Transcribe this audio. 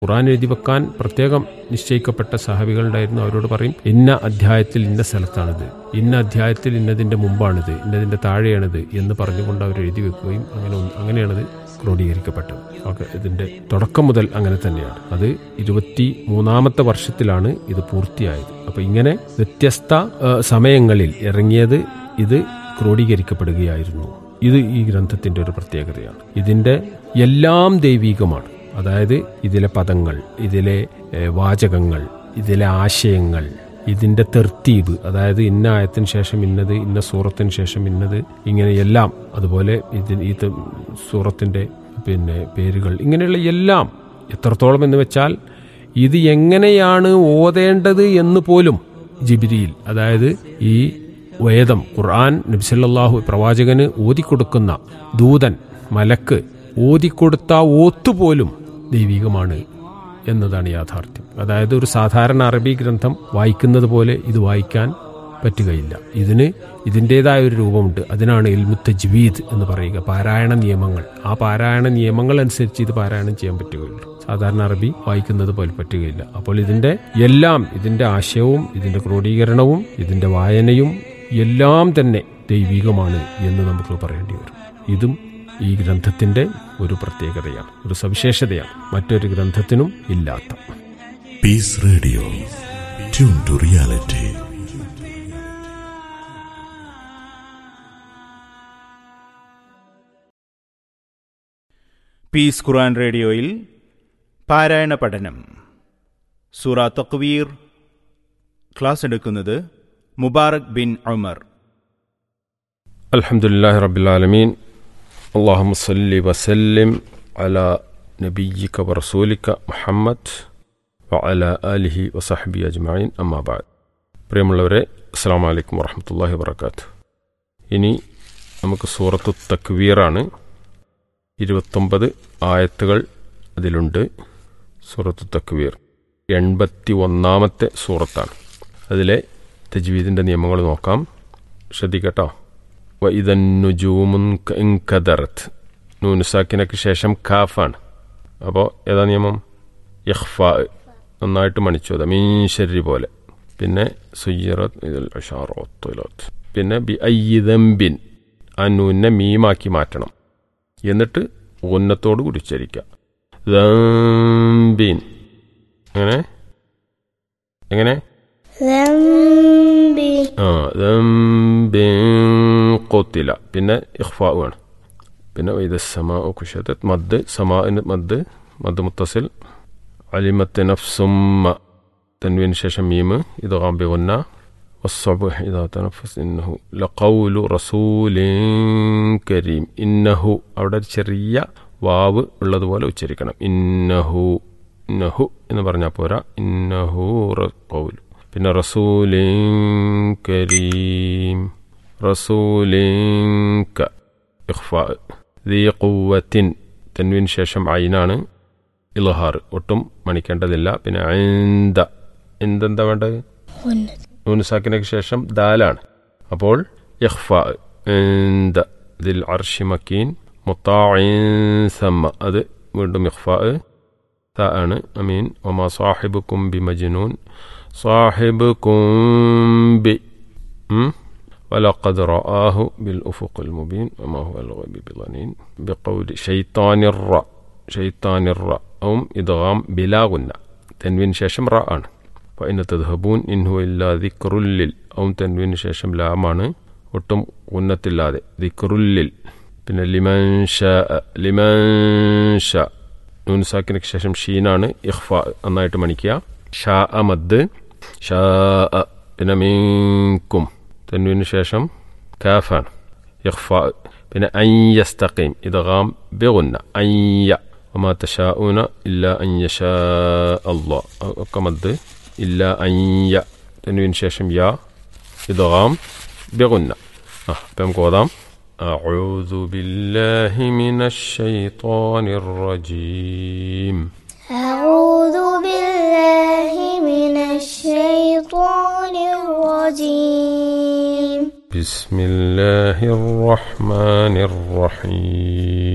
ഖുറാൻ എഴുതി വെക്കാൻ പ്രത്യേകം നിശ്ചയിക്കപ്പെട്ട സഹാബികളുണ്ടായിരുന്നു അവരോട് പറയും ഇന്ന അധ്യായത്തിൽ ഇന്ന സ്ഥലത്താണിത് ഇന്ന അധ്യായത്തിൽ ഇന്നതിന്റെ മുമ്പാണിത് ഇന്നതിന്റെ താഴെയാണിത് എന്ന് പറഞ്ഞുകൊണ്ട് അവർ എഴുതി വെക്കുകയും അങ്ങനെ ഒന്ന്- അങ്ങനെയാണത് ക്രോഡീകരിക്കപ്പെട്ടത് ഓക്കെ ഇതിന്റെ തുടക്കം മുതൽ അങ്ങനെ തന്നെയാണ് അത് ഇരുപത്തി മൂന്നാമത്തെ വർഷത്തിലാണ് ഇത് പൂർത്തിയായത് അപ്പൊ ഇങ്ങനെ വ്യത്യസ്ത ആ, സമയങ്ങളിൽ ഇറങ്ങിയത് ഇത് ക്രോഡീകരിക്കപ്പെടുകയായിരുന്നു ഇത് ഈ ഗ്രന്ഥത്തിന്റെ ഒരു പ്രത്യേകതയാണ് ഇതിന്റെ എല്ലാം ദൈവീകമാണ് അതായത് ഇതിലെ പദങ്ങൾ ഇതിലെ ഏ, വാചകങ്ങൾ ഇതിലെ ആശയങ്ങൾ ഇതിന്റെ തെർത്തീബ് അതായത് ഇന്ന ആയത്തിന് ശേഷം ഇന്നത് ഇന്ന സൂറത്തിന് ശേഷം ഇന്നത് ഇങ്ങനെ എല്ലാം അതുപോലെ ഇതിന് ഈ ത- സൂറത്തിന്റെ പിന്നെ പേരുകൾ ഇങ്ങനെയുള്ള എല്ലാം എത്രത്തോളം എന്ന് വെച്ചാൽ ഇത് എങ്ങനെയാണ് ഓതേണ്ടത് എന്ന് പോലും ജിബിരിയിൽ അതായത് ഈ വേദം ഖുർആൻ നബ്സല്ലാഹു പ്രവാചകന് ഓതിക്കൊടുക്കുന്ന ദൂതൻ മലക്ക് ഓതിക്കൊടുത്ത ഓത്തുപോലും ദൈവികമാണ് എന്നതാണ് യാഥാർത്ഥ്യം അതായത് ഒരു സാധാരണ അറബി ഗ്രന്ഥം വായിക്കുന്നത് പോലെ ഇത് വായിക്കാൻ പറ്റുകയില്ല ഇതിന് ഇതിൻ്റെതായ ഒരു രൂപമുണ്ട് അതിനാണ് ഇൽമുത്ത ജ്വീദ് എന്ന് പറയുക പാരായണ നിയമങ്ങൾ ആ പാരായണ നിയമങ്ങൾ അനുസരിച്ച് ഇത് പാരായണം ചെയ്യാൻ പറ്റുകയുള്ളൂ സാധാരണ അറബി വായിക്കുന്നത് പോലെ പറ്റുകയില്ല അപ്പോൾ ഇതിന്റെ എല്ലാം ഇതിന്റെ ആശയവും ഇതിന്റെ ക്രോഡീകരണവും ഇതിന്റെ വായനയും എല്ലാം തന്നെ ദൈവികമാണ് എന്ന് നമുക്ക് പറയേണ്ടി വരും ഇതും ഈ ഗ്രന്ഥത്തിന്റെ ഒരു പ്രത്യേകതയാണ് ഒരു സവിശേഷതയാണ് മറ്റൊരു ഗ്രന്ഥത്തിനും ഇല്ലാത്ത Peace Radio. Tune to reality. Peace Quran റേഡിയോയിൽ പാരായണ പഠനം സൂറ തക്വീർ ക്ലാസ് എടുക്കുന്നത് മുബാറക് ബിൻ ഉമർ الحمد لله رب العالمين اللهم صل وسلم على نبيك ورسولك محمد وعلى آله وصحبه أجمعين أما بعد പ്രിയമുള്ളവരെ അസ്സാം വലൈക്കും വറഹമത്തല്ലാഹി വബർക്കാത്തു ഇനി നമുക്ക് സൂറത്തു തക്വീറാണ് ഇരുപത്തൊമ്പത് ആയത്തുകൾ അതിലുണ്ട് സൂറത്തു തക്വീർ എൺപത്തി ഒന്നാമത്തെ സൂറത്താണ് അതിലെ തജ്വീദിൻ്റെ നിയമങ്ങൾ നോക്കാം ശ്രദ്ധിക്കട്ടോ വൈതന്നുജൂമുൻ കദറത്ത് നൂനുസാക്കിനൊക്കെ ശേഷം ഖാഫാണ് അപ്പോൾ ഏതാ നിയമം യഹ്ഫ നന്നായിട്ട് മണിച്ചു അത് മീൻശരി പോലെ പിന്നെ സുയ്യറത്ത് ഇതിൽ അഷാറോത്തുലത്ത് പിന്നെ ബി അയ്യിദംബിൻ ആ നൂനെ മീമാക്കി മാറ്റണം എന്നിട്ട് ഉന്നത്തോട് കൂടി ഉച്ചരിക്കുക ദംബിൻ എങ്ങനെ എങ്ങനെ ذنبي ആ ദംബിൻ കൊത്തില പിന്നെ ഇഖ്ഫാ ആണ് പിന്നെ ഇത് സമാ കുഷത്ത് മദ് സമാന് മദ് മദ് മുത്തസിൽ അലിമത്ത് നഫ്സുമ്മ തൻവീന് ശേഷം മീമ് ഇത് കാമ്പി കൊന്ന والصبح إذا تنفس إنه لقول رسول كريم ഇന്നഹു അവിടെ ഒരു ചെറിയ വാവ് ഉള്ളതുപോലെ ഉച്ചരിക്കണം ഇന്നഹു ഇന്നഹു എന്ന് പറഞ്ഞാൽ പോരാ ഇന്നഹു കൗൽ പിന്നെ റസൂലിൻ കരീം റസൂലിൻക ഇഖ്ഫാ ദീ ഖുവ്വത്തിൻ തൻവീന് ശേഷം ഐനാണ് ഇൽഹാർ ഒട്ടും മണിക്കേണ്ടതില്ല പിന്നെ ഐന്ദ എന്തെന്താ വേണ്ടത് غنة നൂനുസാക്കിനൊക്കെ ശേഷം ദാലാണ് അപ്പോൾ ഇഖ്ഫാ ഇന്ദ ദിൽ അർഷി മക്കീൻ മുത്താഇൻ സമ്മ അത് വീണ്ടും ഇഖ്ഫാ ത ആണ് അമീൻ ഒമാ സാഹിബുക്കും ബി മജ്നൂൻ സാഹിബുക്കും ബി ഉം? ولقد رآه بالأفق المبين وما هو الغيب بظنين بقول شيطان الراء شيطان الراء أم إدغام بلا غنة تنوين شاشم راء ആണ് فإن تذهبون إن هو إلا ذكر لل أو تنوين ശേഷം ലാമാണ് ഒട്ടും ഉന്നത്തില്ലാതെ ദിക്റുല്ലിൽ പിന്നെ ലിമൻ ഷാ ലിമൻ ഷാ നൂൻ സാക്കിനക്ക് ശേഷം ഷീനാണ് ഇഖ്ഫ നന്നായിട്ട് മണിക്കുക ഷാ മദ് ഷാ പിന്നെ മീൻകും തന്നുവിന് ശേഷം കാഫാണ് ഇഖ്ഫ പിന്നെ അയ്യസ്തഖീം ഇദ്ഗാം ബിഗുന്ന അയ്യ وما تشاءون إلا أن يشاء الله ഒക്കെ മദ് إلا أن യ തന്നുവിന് ശേഷം യാ ഇദ്ഗാം ബിഗുന്ന ആ അപ്പം നമുക്ക് ഓതാം أعوذ بالله من الشيطان الرجيم أعوذ بالله من الشيطان الرجيم بسم الله الرحمن الرحيم